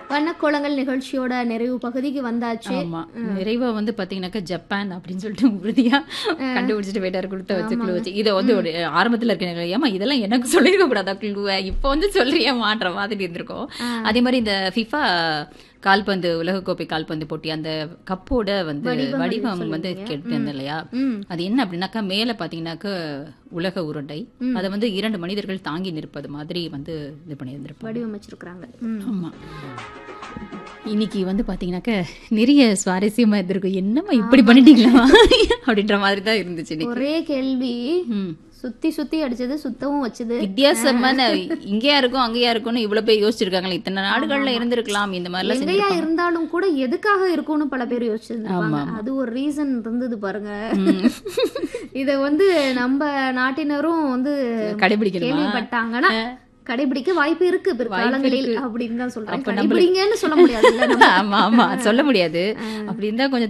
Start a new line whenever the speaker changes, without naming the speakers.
வண்ணக்கோலங்கள் நிகழ்ச்சியோட நிறைவு பகுதிக்கு வந்தாச்சு
ஆமா நிறைவா வந்து பாத்தீங்கன்னாக்கா ஜப்பான் அப்படின்னு சொல்லிட்டு உறுதியா கண்டுபிடிச்சிட்டு போயிட்டாரு கொடுத்த வச்சு குழு வச்சு இதை வந்து ஒரு ஆரம்பத்துல இருக்க ஏமா இதெல்லாம் எனக்கு சொல்லிருக்க கூடாதா குழுவை இப்போ வந்து சொல்றியா மாற்ற மாதிரி இருந்திருக்கும் அதே மாதிரி இந்த ஃபிஃபா கால்பந்து உலகக்கோப்பை கால்பந்து போட்டி அந்த கப்போட வந்து வடிவம் வந்து கேட்டிருந்தேன் இல்லையா
ம்
அது என்ன அப்படின்னாக்கா மேல பாத்தீங்கன்னாக்கா உலக உருண்டை அதை வந்து இரண்டு மனிதர்கள் தாங்கி நிற்பது மாதிரி வந்து இது பண்ணியிருந்திருப்பாங்க
வடிவமைச்சிருக்கிறாங்க ம்
ஆமா இன்னைக்கு வந்து பாத்தீங்கன்னாக்க நிறைய சுவாரஸ்யமா இருந்திருக்கும் என்னம்மா இப்படி பண்ணிட்டீங்களா அப்படின்ற மாதிரி தான் இருந்துச்சு இன்னைக்கு
ஒரே கேள்வி
ம்.
சுத்தி சுத்தி அடிச்சது சுத்தவும் வச்சது
வித்தியாசமான இங்கேயா இருக்கும் அங்கேயா இருக்கும்னு இவ்வளவு பேர் யோசிச்சிருக்காங்களே இத்தனை நாடுகள்ல இருந்திருக்கலாம் இந்த மாதிரி எல்லாம்
எங்கேயா இருந்தாலும் கூட எதுக்காக இருக்கும்னு பல பேர் யோசிச்சிருந்தாங்க அது ஒரு ரீசன் இருந்தது பாருங்க இத வந்து நம்ம நாட்டினரும் வந்து
கடைபிடிக்கணுமா
கேள்விப்பட்டாங்கன்னா கடைபிடிக்க வாய்ப்பு இருக்கு பிற்காலங்களில் அப்படின்னு தான் சொல்றேன் கடைபிடிங்கன்னு சொல்ல முடியாது
ஆமா ஆமா சொல்ல முடியாது அப்படி இருந்தா கொஞ்சம்